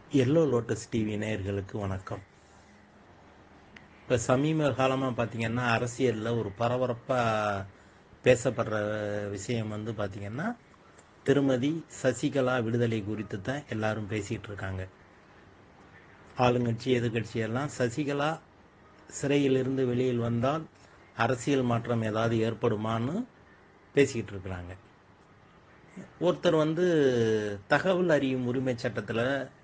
yellow lotus TV நேயர்களுக்கு வணக்கம் இப்போ சமீப காலமாக பார்த்தீங்கன்னா அரசியலில் ஒரு பரபரப்பாக பேசப்படுற விஷயம் வந்து பார்த்தீங்கன்னா திருமதி சசிகலா விடுதலை குறித்து தான் எல்லாரும் பேசிகிட்டு இருக்காங்க ஆளுங்கட்சி எதிர்கட்சி எல்லாம் சசிகலா சிறையிலிருந்து வெளியில் வந்தால் அரசியல் மாற்றம் ஏதாவது ஏற்படுமான்னு பேசிக்கிட்டு இருக்கிறாங்க ஒருத்தர் வந்து தகவல் அறியும் உரிமை சட்டத்தில்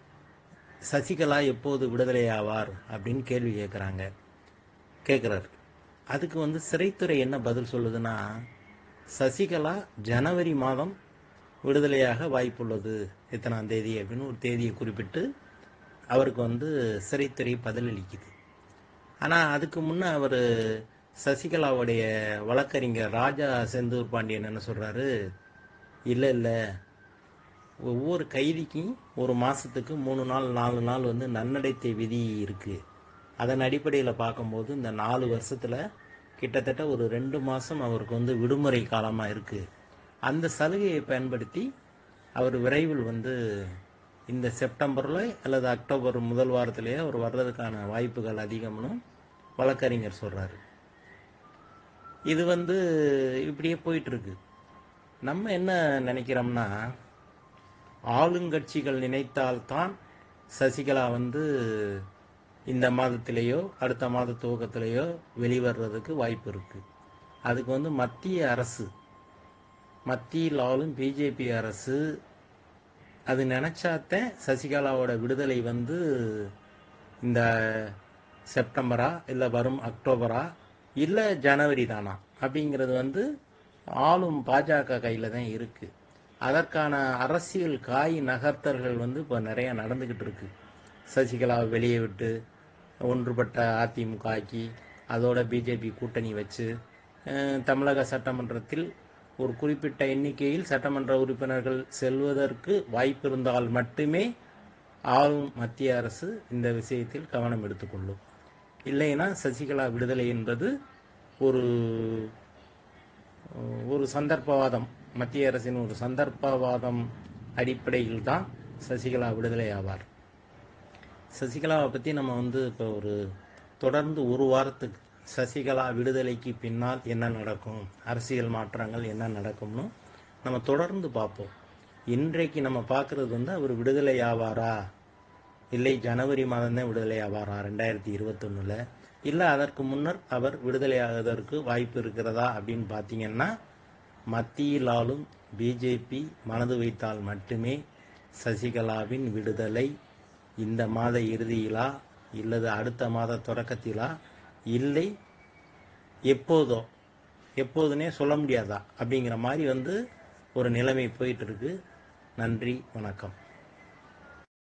சசிகலா எப்போது விடுதலை ஆவார் அப்படின்னு கேள்வி கேட்குறாங்க கேட்குறாரு அதுக்கு வந்து சிறைத்துறை என்ன பதில் சொல்லுதுன்னா சசிகலா ஜனவரி மாதம் விடுதலையாக வாய்ப்புள்ளது எத்தனாம் தேதி அப்படின்னு ஒரு தேதியை குறிப்பிட்டு அவருக்கு வந்து சிறைத்துறை பதிலளிக்குது ஆனால் அதுக்கு முன்னே அவர் சசிகலாவுடைய வழக்கறிஞர் ராஜா செந்தூர் பாண்டியன் என்ன சொல்கிறாரு இல்லை இல்லை ஒவ்வொரு கைதிக்கும் ஒரு மாதத்துக்கு மூணு நாள் நாலு நாள் வந்து நன்னடத்தை விதி இருக்குது அதன் அடிப்படையில் பார்க்கும்போது இந்த நாலு வருஷத்தில் கிட்டத்தட்ட ஒரு ரெண்டு மாதம் அவருக்கு வந்து விடுமுறை காலமாக இருக்குது அந்த சலுகையை பயன்படுத்தி அவர் விரைவில் வந்து இந்த செப்டம்பரில் அல்லது அக்டோபர் முதல் வாரத்திலேயே அவர் வர்றதுக்கான வாய்ப்புகள் அதிகம்னு வழக்கறிஞர் சொல்கிறாரு இது வந்து இப்படியே போயிட்டுருக்கு நம்ம என்ன நினைக்கிறோம்னா ஆளுங்கட்சிகள் நினைத்தால்தான் சசிகலா வந்து இந்த மாதத்திலேயோ அடுத்த மாத துவக்கத்திலேயோ வெளிவர்றதுக்கு வாய்ப்பு இருக்கு அதுக்கு வந்து மத்திய அரசு மத்தியில் ஆளும் பிஜேபி அரசு அது நினைச்சாத்தேன் சசிகலாவோட விடுதலை வந்து இந்த செப்டம்பரா இல்லை வரும் அக்டோபரா இல்லை ஜனவரி தானா அப்படிங்கிறது வந்து ஆளும் பாஜக கையில் தான் இருக்கு அதற்கான அரசியல் காய் நகர்த்தல்கள் வந்து இப்போ நிறைய நடந்துக்கிட்டு இருக்கு சசிகலாவை வெளியே விட்டு ஒன்றுபட்ட அதிமுக ஆக்கி அதோட பிஜேபி கூட்டணி வச்சு அஹ், தமிழக சட்டமன்றத்தில் ஒரு குறிப்பிட்ட எண்ணிக்கையில் சட்டமன்ற உறுப்பினர்கள் செல்வதற்கு வாய்ப்பு இருந்தால் மட்டுமே ஆளும் மத்திய அரசு இந்த விஷயத்தில் கவனம் எடுத்துக்கொள்ளும் இல்லைன்னா சசிகலா விடுதலை என்பது ஒரு ஒரு சந்தர்ப்பவாதம் மத்திய அரசின் ஒரு சந்தர்ப்பவாதம் அடிப்படையில் தான் சசிகலா விடுதலை ஆவார் சசிகலாவை பற்றி நம்ம வந்து இப்போ ஒரு தொடர்ந்து ஒரு வாரத்துக்கு சசிகலா விடுதலைக்கு பின்னால் என்ன நடக்கும் அரசியல் மாற்றங்கள் என்ன நடக்கும்னு நம்ம தொடர்ந்து பார்ப்போம் இன்றைக்கு நம்ம பார்க்குறது வந்து அவர் விடுதலை ஆவாரா இல்லை ஜனவரி மாதம் தான் விடுதலை ஆவாரா ரெண்டாயிரத்தி இருபத்தொன்னுல இல்லை அதற்கு முன்னர் அவர் விடுதலை ஆவதற்கு வாய்ப்பு இருக்கிறதா அப்படின்னு பார்த்தீங்கன்னா மத்தியில் ஆளும் பிஜேபி மனது வைத்தால் மட்டுமே சசிகலாவின் விடுதலை இந்த மாத இறுதியிலா இல்லது அடுத்த மாத தொடக்கத்திலா இல்லை எப்போதோ எப்போதுனே சொல்ல முடியாதா அப்படிங்கிற மாதிரி வந்து ஒரு நிலைமை போயிட்டு இருக்கு நன்றி வணக்கம்